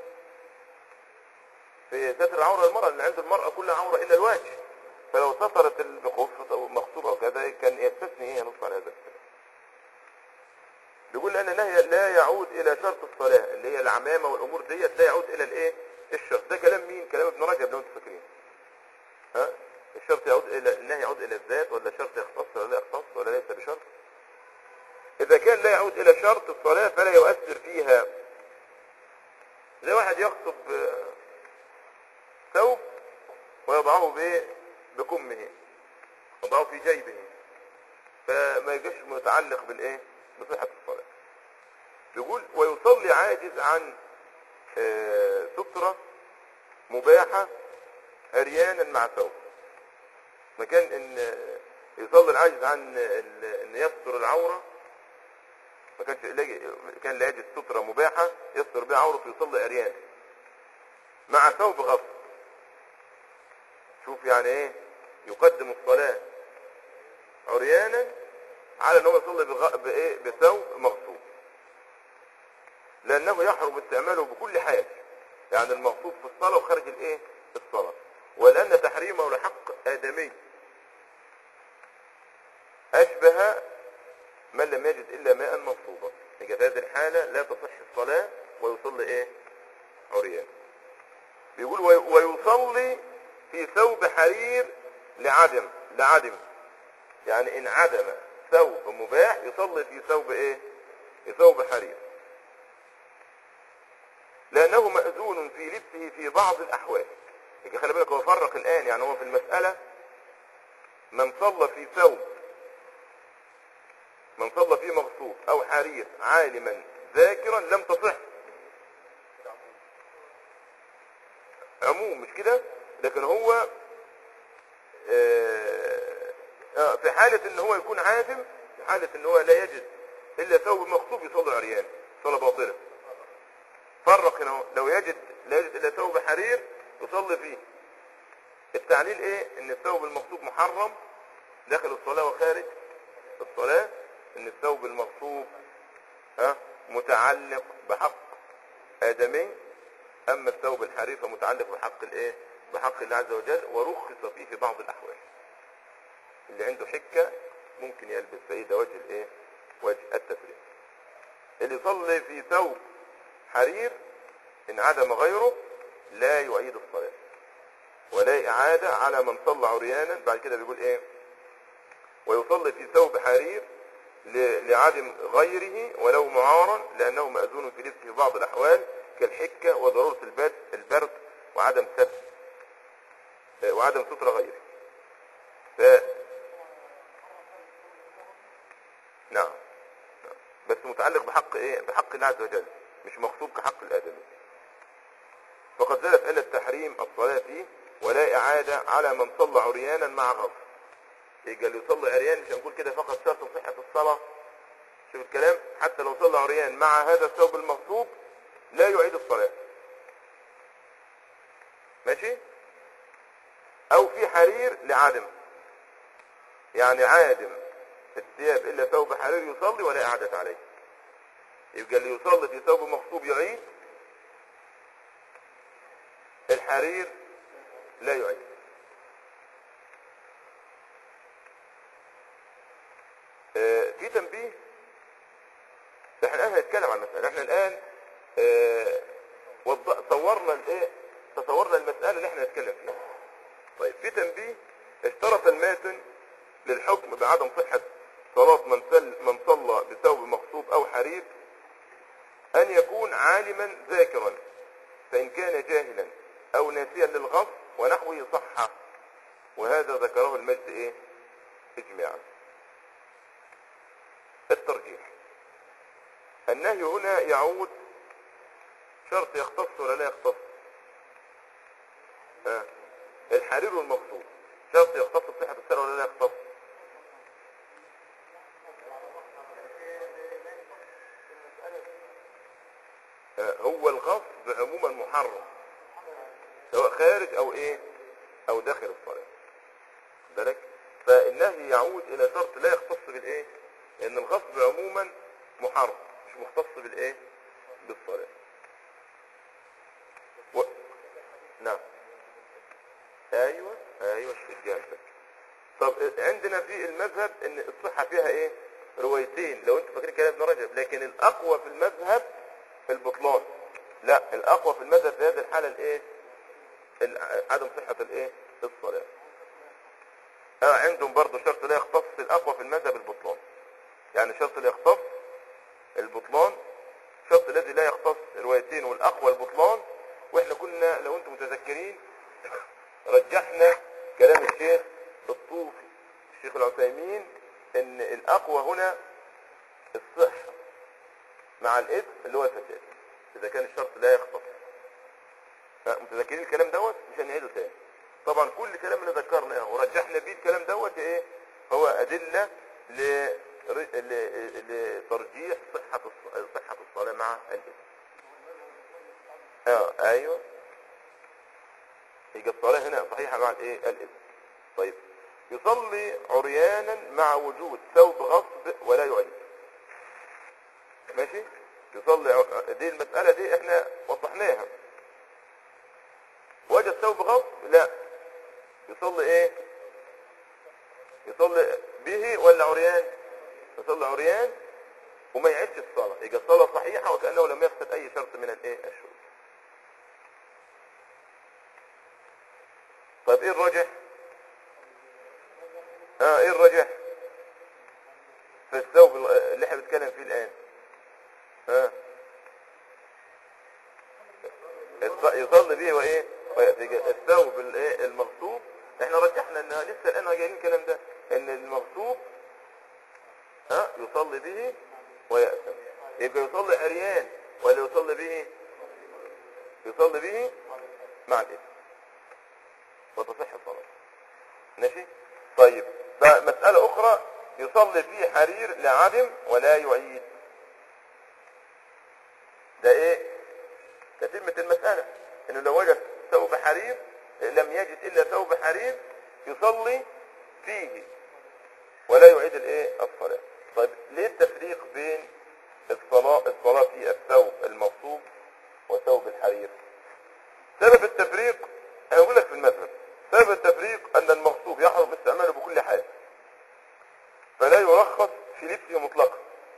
في ستر العورة المرأة لان عند المرأة كل عورة الا الوجه فلو سترت بخف او مخصوبة او كذا كان يستثني ايه نص على هذا الكلام بيقول لان النهي لا يعود الى شرط الصلاة اللي هي العمامة والامور ديت لا يعود الى الايه الشرط ده كلام مين كلام ابن رجب لو انتم فاكرين ها الشرط يعود الى النهي يعود الى الذات ولا شرط يختص ولا لا يختص ولا ليس بشرط اذا كان لا يعود الى شرط الصلاة فلا يؤثر فيها زي واحد يخطب آه، ثوب ويضعه بايه بكمه يضعه في جيبه فما يجيش متعلق بالايه بصحة الصلاة يقول ويصلي عاجز عن آه، سترة مباحة عريانا مع ثوب مكان ان يصلي العاجز عن ال- ان يستر العورة ما كانش لاجي- كان لا يجد سترة مباحة يستر بها عورته يصلي عريان مع ثوب غصب شوف يعني ايه يقدم الصلاة عريانا على ان هو يصلي بغ... بايه بثوب مغصوب لانه يحرم استعماله بكل حال يعني المغصوب في الصلاة وخارج الايه الصلاة ولان تحريمه لحق ادمي اشبه من لم يجد الا ماء مغصوبا يبقى في هذه الحالة لا تصح الصلاة ويصلي ايه عريان بيقول وي- ويصلي في ثوب حرير لعدم لعدم يعني ان عدم ثوب مباح يصلي في ثوب ايه في ثوب حرير لانه مأذون في لبسه في بعض الاحوال يجي خلي بالك هو فرق الان يعني هو في المسألة من صلى في ثوب من صلى فيه مغصوب او حرير عالما ذاكرا لم تصح عموم مش كده لكن هو آه، آه، في حالة ان هو يكون عازم في حالة ان هو لا يجد الا ثوب مغصوب يصلي عريان صلاة باطلة فرق هنا هو. لو يجد لا يجد الا ثوب حرير يصلي فيه التعليل ايه ان الثوب المغصوب محرم داخل الصلاة وخارج الصلاة ان الثوب المغصوب ها متعلق بحق ادمي اما الثوب الحرير فمتعلق بحق الايه بحق الله عز وجل ورخص فيه في بعض الاحوال اللي عنده حكة ممكن يلبس فإذا وجه الايه وجه التفريق اللي يصلي في ثوب حرير ان عدم غيره لا يعيد الصلاة ولا إعادة على من صلى عريانا بعد كده بيقول ايه ويصلي في ثوب حرير ل- لعدم غيره ولو معارا لأنه مأذون في لبسه في بعض الأحوال كالحكة وضرورة البرد, البرد وعدم سد وعدم ستر غيره ف... نعم نعم. بس متعلق بحق ايه بحق الله عز وجل مش مغصوب كحق الآدمي فقد زالت إلا التحريم الصلاة فيه ولا إعادة على من صلى عريانا مع غصب يبقى اللي يصلي عريان مش هنقول كده فقط شرط صحة الصلاة شوف الكلام حتى لو صلى عريان مع هذا الثوب المغصوب لا يعيد الصلاة ماشي او في حرير لعدم يعني عادم الثياب الا ثوب حرير يصلي ولا اعادة عليه يبقى اللي يصلي في ثوب مغصوب يعيد الحرير لا يعيد آه، في تنبيه احنا الان هنتكلم عن المسألة احنا الان آه، وض- صورنا الايه تصورنا المسألة اللي احنا هنتكلم فيها طيب في تنبيه اشترط الماتن للحكم بعدم صحة صلاة من, سل من صلى بثوب مغصوب او حرير ان يكون عالما ذاكرا فان كان جاهلا او ناسيا للغصب ونحوه صح وهذا ذكره المجد ايه اجماعا الترجيح النهي هنا يعود شرط يختص ولا لا يختص آه. الحرير والمغصوب شرط يختص بصحة السنة ولا لا يختص آه. هو الغصب عموما محرم سواء خارج او ايه او داخل الصلاة بالك فالنهي يعود الى شرط لا يختص بالايه لان الغصب عموما محرم مش مختص بالايه بالصلاة و... نعم ايوه ايوه الشجاع ده طب عندنا في المذهب ان الصحة فيها ايه روايتين لو انتوا فاكرين كلام ابن رجب لكن الاقوى في المذهب البطلان لا الاقوى في المذهب في هذه الحالة الايه ال- عدم صحة الايه الصلاة اه عندهم برضو شرط لا يختص الاقوى في المذهب البطلان يعني شرط لا يختص البطلان الشرط الذي لا يختص روايتين والاقوى البطلان واحنا كنا لو انتم متذكرين رجحنا كلام الشيخ الطوفي الشيخ العثيمين ان الاقوى هنا الصحة مع الاثم اللي هو الفساد اذا كان الشرط لا يختص ها، متذكرين الكلام دوت مش هنعيده تاني طبعا كل كلام اللي ذكرناه ورجحنا بيه الكلام دوت ايه هو ادله ل... ر- ل... لترجيح صحة الص... صحة الصلاة مع الاثم اه ايوه يبقى الصلاة هنا صحيحة مع الايه الاثم طيب يصلي عريانا مع وجود ثوب غصب ولا يعيد ماشي يصلي ع- دي المسألة دي احنا وضحناها وجد ثوب غصب لا يصلي ايه يصلي به ولا عريان يصلي عريان وما يعيدش الصلاة يبقى الصلاة صحيحة وكأنه لم يفقد اي شرط من الايه الشروط طيب ايه الرجح اه ايه الرجح في الثوب اللي احنا بنتكلم فيه الان ها الص- يصلي به وايه ويأتي- الثوب الايه المغصوب احنا رجحنا ان لسه الان جايين الكلام ده ان المغصوب ها يصلي به ويأثم يبقى يصلي عريان ولا يصلي به يصلي به مع الاثم وتصح الصلاة ماشي طيب مسألة أخرى يصلي فيه حرير لعدم ولا يعيد ده ايه تتمة المسألة انه لو وجد ثوب حرير لم يجد الا ثوب حرير يصلي فيه ولا يعيد الايه الصلاة طيب ليه التفريق بين الصلاة الصلاة في الثوب الموصوب وثوب الحرير سبب التفريق انا اقول لك في المذهب سبب التفريق ان المغصوب يحرم استعماله بكل حال فلا يرخص في لبسه مطلقا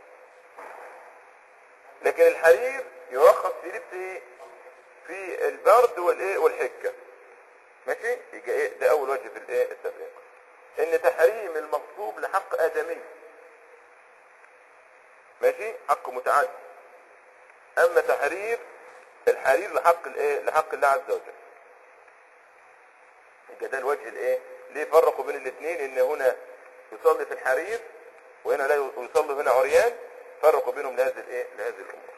لكن الحرير يرخص في لبسه في البرد والايه والحكه ماشي يبقى ايه ده اول وجه في الايه التفريق ان تحريم المغصوب لحق ادمي ماشي حق متعدي اما تحرير الحرير لحق الايه لحق الله عز وجل يبقى ده الوجه الايه ليه فرقوا بين الاثنين ان هنا يصلي في الحرير وهنا لا يصلي هنا عريان فرقوا بينهم لهذه الايه لهذه الامور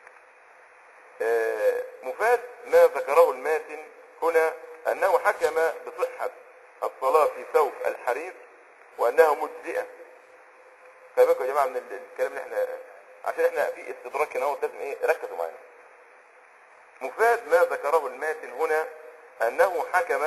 آه، مفاد ما ذكره الماتن هنا انه حكم بصحة الصلاة في ثوب الحرير وانها مجزئة خلي بالكم يا جماعة من ال- الكلام اللي احنا عشان احنا في استدراك هنا لازم ايه ركزوا معانا مفاد ما ذكره الماتن هنا انه حكم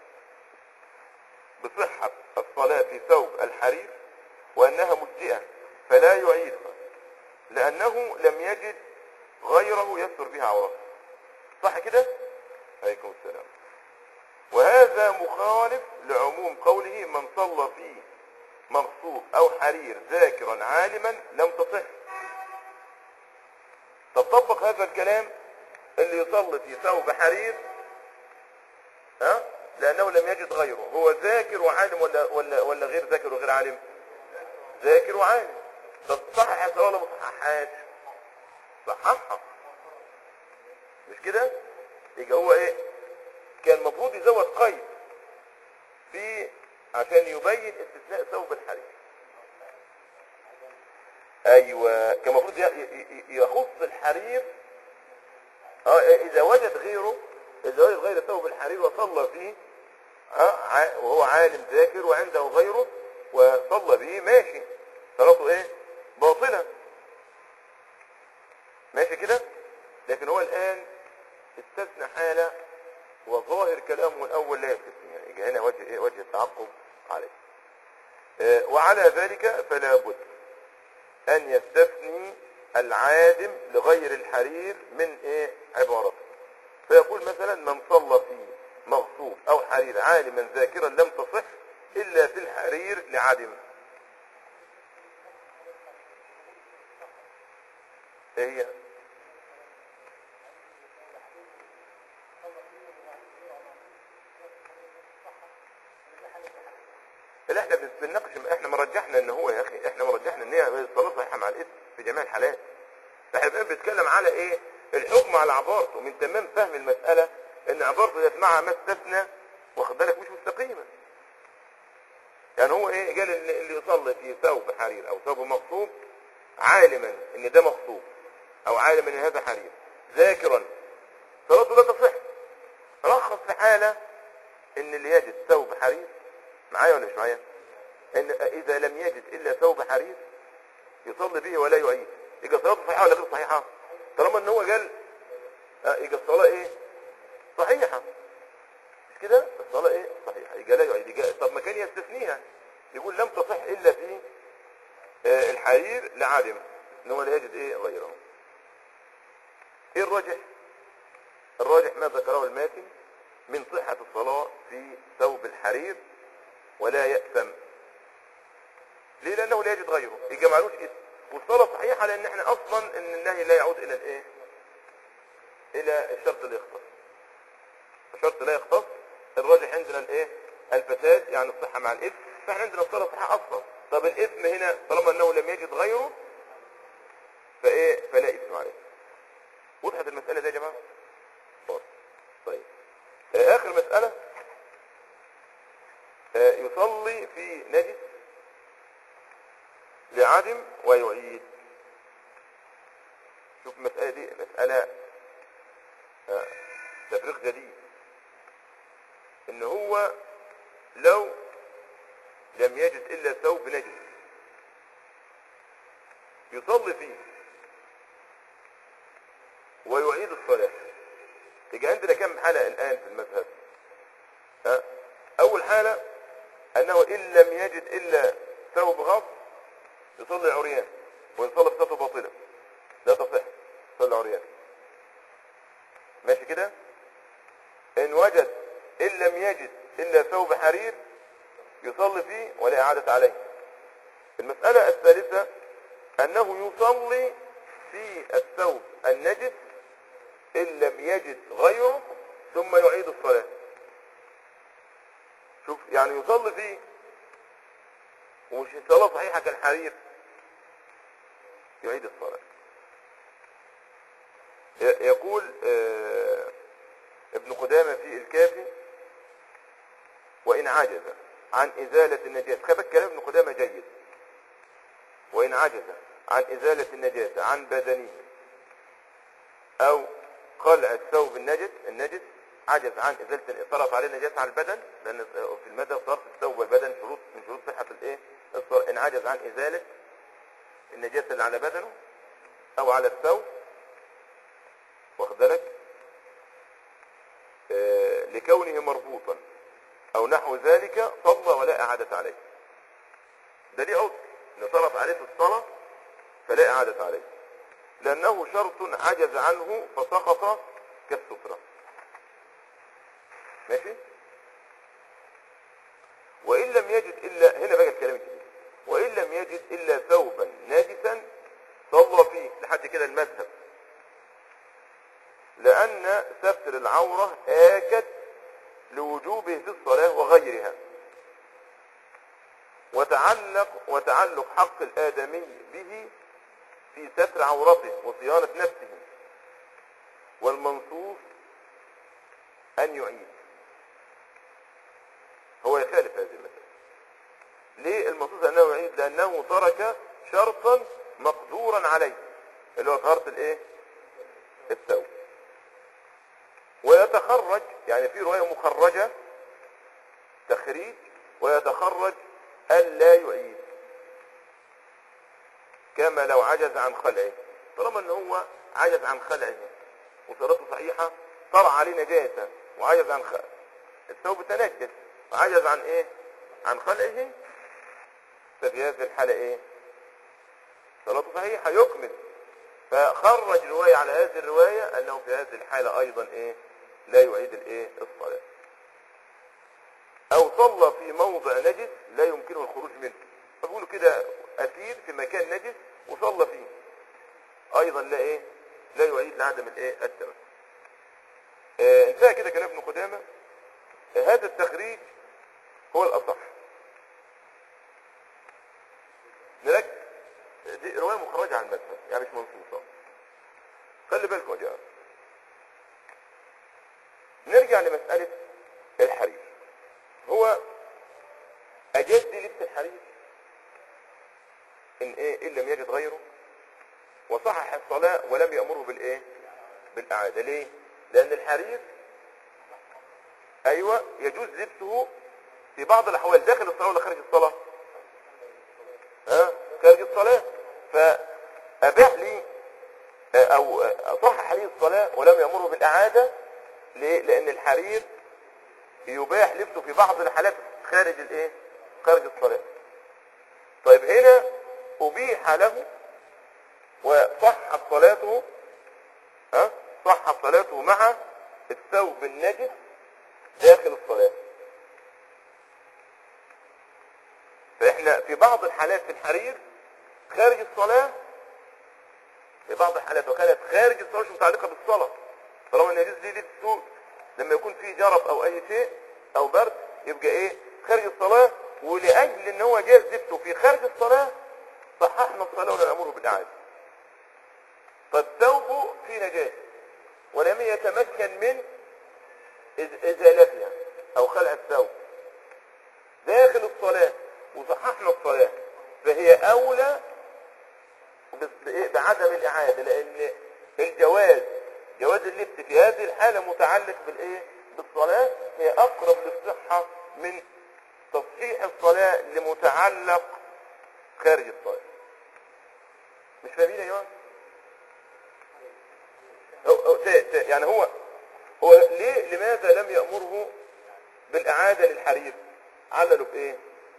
بصحة الصلاة في ثوب الحرير وأنها مجزئة فلا يعيدها لأنه لم يجد غيره يستر بها عورته صح كده؟ عليكم السلام وهذا مخالف لعموم قوله من صلى فيه مغصوب أو حرير ذاكرا عالما لم تصح طب طبق هذا الكلام اللي يصلي في ثوب حرير ها لانه لم يجد غيره هو ذاكر وعالم ولا ولا ولا غير ذاكر وغير عالم ذاكر وعالم طب صحح الصلاه ولا ما صححهاش صححها مش كده يبقى هو ايه كان المفروض يزود قيد في عشان يبين استثناء ثوب الحرير ايوه كان المفروض ي- ي- ي- يخص الحرير اه اذا وجد غيره اذا وجد غير ثوب الحرير وصلى فيه اه ع- وهو عالم ذاكر وعنده غيره وصلى به ماشي صلاته ايه باطلة ماشي كده لكن هو الان استثنى حالة وظاهر كلامه الاول لا يستثني يعني يجي هنا وجه ايه وجه التعقب عليه آه، وعلى ذلك فلا بد ان يستثني العادم لغير الحرير من ايه عبارته فيقول مثلا من صلى في مغصوب او حرير عالما ذاكرا لم تصح الا في الحرير لعدم ايه هي لا احنا بنناقش احنا ما رجحنا ان هو يا اخي احنا ما رجحنا ان هي الصلاه صحيحه مع الاسم في جميع الحالات احنا الان بنتكلم على ايه الحكم على عبارته من تمام فهم المساله ان عبارته يسمعها ما استثنى واخد بالك مش مستقيمه يعني هو ايه قال اللي اللي يصلي في ثوب حرير او ثوب مغصوب عالما ان ده مغصوب او عالما ان هذا حرير ذاكرا صلاته لا تصح رخص في حاله ان اللي يجد ثوب حرير معايا ولا مش معايا ان اذا لم يجد الا ثوب حرير يصلي به ولا يعيد يبقى صلاته صحيحه ولا غير صحيحه طالما ان هو قال آه، يبقى الصلاه ايه صحيحه مش كده الصلاه ايه صحيحه يبقى لا يعيد يبقى طب ما كان يستثنيها يقول لم تصح الا في آه، الحرير لعدم ان هو لا يجد ايه غيره ايه الراجح الراجح ما ذكره الماتن من صحة الصلاة في ثوب الحرير ولا يأثم ليه لأنه لا يجد غيره يبقى معلوش اسم والصلاة صحيحة لأن احنا أصلا أن النهي لا يعود إلى الإيه إلى الشرط اللي يختص الشرط لا يختص الراجح عندنا الإيه الفساد يعني الصحة مع الإثم فاحنا عندنا الصلاة صحيحة أصلا طب الإثم هنا طالما أنه لم يجد غيره فإيه فلا إثم عليه وضحت المسألة دي يا جماعة واضح. طيب آه، آخر مسألة آه، يصلي في نجس لعدم ويعيد شوف المسألة دي مسألة آه، تفريق جديد ان هو لو لم يجد إلا ثوب نجس يصلي فيه ويعيد الصلاة يجي عندنا كم حالة الآن في المذهب ها؟ أول حالة أنه إن لم يجد إلا ثوب غصب يصلي عريان ويصلي بصلاة باطلة لا تصح يصلي عريان ماشي كده إن وجد إن لم يجد إلا ثوب حرير يصلي فيه ولا إعادة عليه المسألة الثالثة أنه يصلي في الثوب النجس إن لم يجد غيره ثم يعيد الصلاة شوف يعني يصلي فيه ومش الصلاة صحيحة كالحرير يعيد الصلاة ي- يقول آه، ابن قدامة في الكافي وإن عجز عن إزالة النجاسة خبك كلام ابن قدامة جيد وإن عجز عن إزالة النجاسة عن بدنه أو خلع الثوب النجس النجس عجز عن إزالة طرف عليه النجاسة على البدن لأن في المذهب صرف الثوب والبدن شروط من شروط صحة الإيه؟ الصلاة. إن عجز عن إزالة النجاسة اللي على بدنه أو على الثوب واخد بالك آه، لكونه مربوطا أو نحو ذلك صلى ولا إعادة عليه ده ليه عذر إن صرف عليه في الصلاة فلا إعادة عليه لأنه شرط عجز عنه فسقط كالسترة ماشي وإن لم يجد إلا هنا بقى الكلام الجديد وإن لم يجد إلا ثوبا ناجسا صلى فيه لحد كده المذهب لأن ستر العورة آكد لوجوبه في الصلاة وغيرها وتعلق وتعلق حق الآدمي به في ستر عورته وصيانة نفسه والمنصوص أن يعيد هو يخالف هذه المسألة ليه المنصوص أنه يعيد لأنه ترك شرطا مقدورا عليه اللي هو طهارة الايه الثوب ويتخرج يعني في رواية مخرجة تخريج ويتخرج ألا يعيد كما لو عجز عن خلعه طالما ان هو عجز عن خلعه وصلاته صحيحة طرع عليه نجاسة وعجز عن خلعه الثوب تنجس وعجز عن ايه عن خلعه ففي هذه الحالة ايه صلاته صحيحة يكمل فخرج رواية على هذه الرواية انه في هذه الحالة ايضا ايه لا يعيد الايه الصلاة او صلى في موضع نجس لا يمكنه الخروج منه فبيقولوا كده اسير في مكان نجس وصلى فيه ايضا لا ايه لا يعيد لعدم الايه التمس آه انتهى كده كلام ابن قدامه آه هذا التخريج هو الاصح نركز دي روايه مخرجه عن المذهب يعني مش منصوصه خلي بالكم يا جماعه نرجع لمساله الحرير هو اجاز لي لبس الحرير ان ايه ان لم يجد غيره وصحح الصلاة ولم يأمره بالايه بالاعادة ليه لان الحرير ايوه يجوز لبسه في بعض الاحوال داخل الصلاة ولا خارج الصلاة ها خارج الصلاة فاباح لي او صحح لي الصلاة ولم يأمره بالاعادة ليه لان الحرير يباح لبسه في بعض الحالات خارج الايه خارج الصلاة طيب هنا ابيح له وصحت صلاته ها صحت صلاته مع الثوب النجس داخل الصلاة فاحنا في بعض الحالات في الحرير خارج الصلاة في بعض الحالات وكانت خارج الصلاة مش متعلقة بالصلاة طالما ان يجوز لي لبسه لما يكون في جرب او اي شيء او برد يبقى ايه خارج الصلاة ولاجل ان هو جاز لبسه في خارج الصلاة صححنا الصلاة ولا نأمره بالاعادة فالثوب في نجاسة ولم يتمكن من إز- ازالتها او خلع الثوب داخل الصلاة وصححنا الصلاة فهي اولى بس- بإيه؟ بعدم الاعادة لان الجواز جواز اللبس في هذه الحالة متعلق بالايه بالصلاة هي اقرب للصحة من تصحيح الصلاة لمتعلق خارج الصلاة مش فاهمين يا جماعة؟ هو هو ت- ت- يعني هو هو ليه لماذا لم يأمره بالإعادة للحرير عللوا بإيه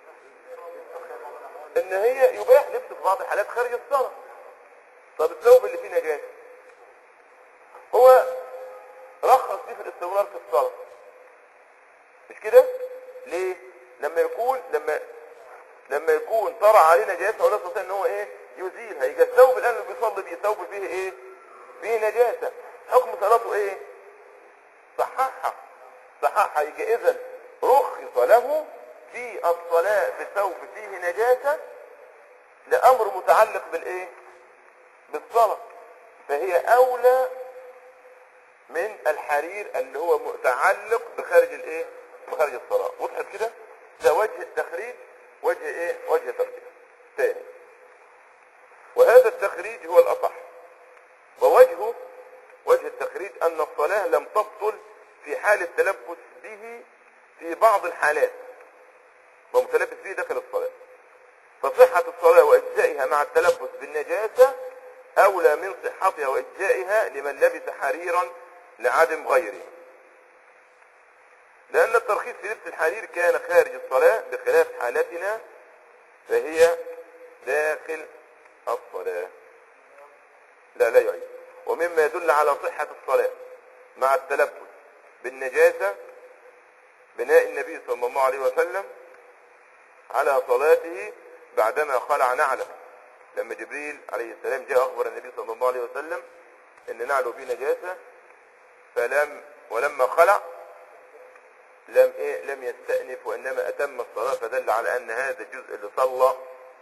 إن هي يباح لبس في بعض الحالات خارج الصلاة طب الثوب اللي فيه نجاسة هو رخص فيه في الاستمرار في الصلاة مش كده ليه لما يكون لما لما يكون طرأ عليه نجاسة ولا يستطيع ان هو ايه يزيلها يجي الثوب الان اللي بيصلي بيه ثوب فيه ايه فيه نجاسة حكم صلاته ايه صححها صححها يجي اذا رخص له في الصلاة بثوب فيه نجاسة لامر متعلق بالايه بالصلاة فهي اولى من الحرير اللي هو متعلق بخارج الايه بخارج الصلاة وضحت كده ده وجه التخريج وجه ايه وجه ترجيح ثاني وهذا التخريج هو الاصح ووجهه وجه التخريج ان الصلاة لم تبطل في حال التلبس به في بعض الحالات ومتلبس به داخل الصلاة فصحة الصلاة واجزائها مع التلبس بالنجاسة اولى من صحتها واجزائها لمن لبس حريرا لعدم غيره لأن الترخيص في لبس الحرير كان خارج الصلاة بخلاف حالتنا فهي داخل الصلاة لا لا يعيد ومما يدل على صحة الصلاة مع التلبس بالنجاسة بناء النبي صلى الله عليه وسلم على صلاته بعدما خلع نعله لما جبريل عليه السلام جاء أخبر النبي صلى الله عليه وسلم أن نعله فيه نجاسة فلم ولما خلع لم ايه لم يستأنف وانما اتم الصلاة فدل على ان هذا الجزء اللي صلى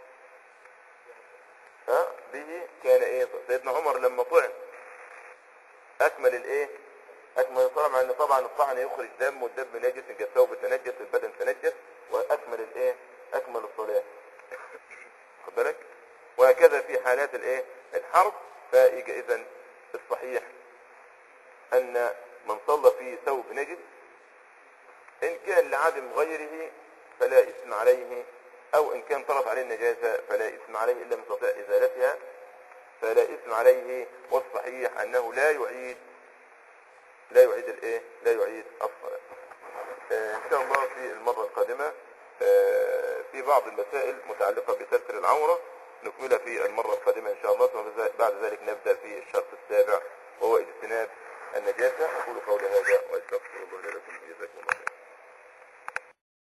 ها به كان ايه سيدنا عمر لما طعن اكمل الايه اكمل الصلاة مع ان طبعا الطعن يخرج دم والدم نجس ان الثوب تنجس البدن تنجس واكمل الايه اكمل الصلاة خد بالك وهكذا في حالات الايه الحرب فيجي اذا الصحيح ان من صلى في ثوب نجس إن كان لعدم غيره فلا إثم عليه أو إن كان طرف عليه النجاسة فلا إثم عليه إلا من يستطيع إزالتها فلا إثم عليه والصحيح أنه لا يعيد لا يعيد الإيه؟ لا يعيد الصلاة. آه إن شاء الله في المرة القادمة آه في بعض المسائل متعلقة بستر العورة نكملها في المرة القادمة إن شاء الله ثم بعد ذلك نبدأ في الشرط السابع وهو اجتناب النجاسة أقول قولي هذا وأستغفر الله لكم جزاكم الله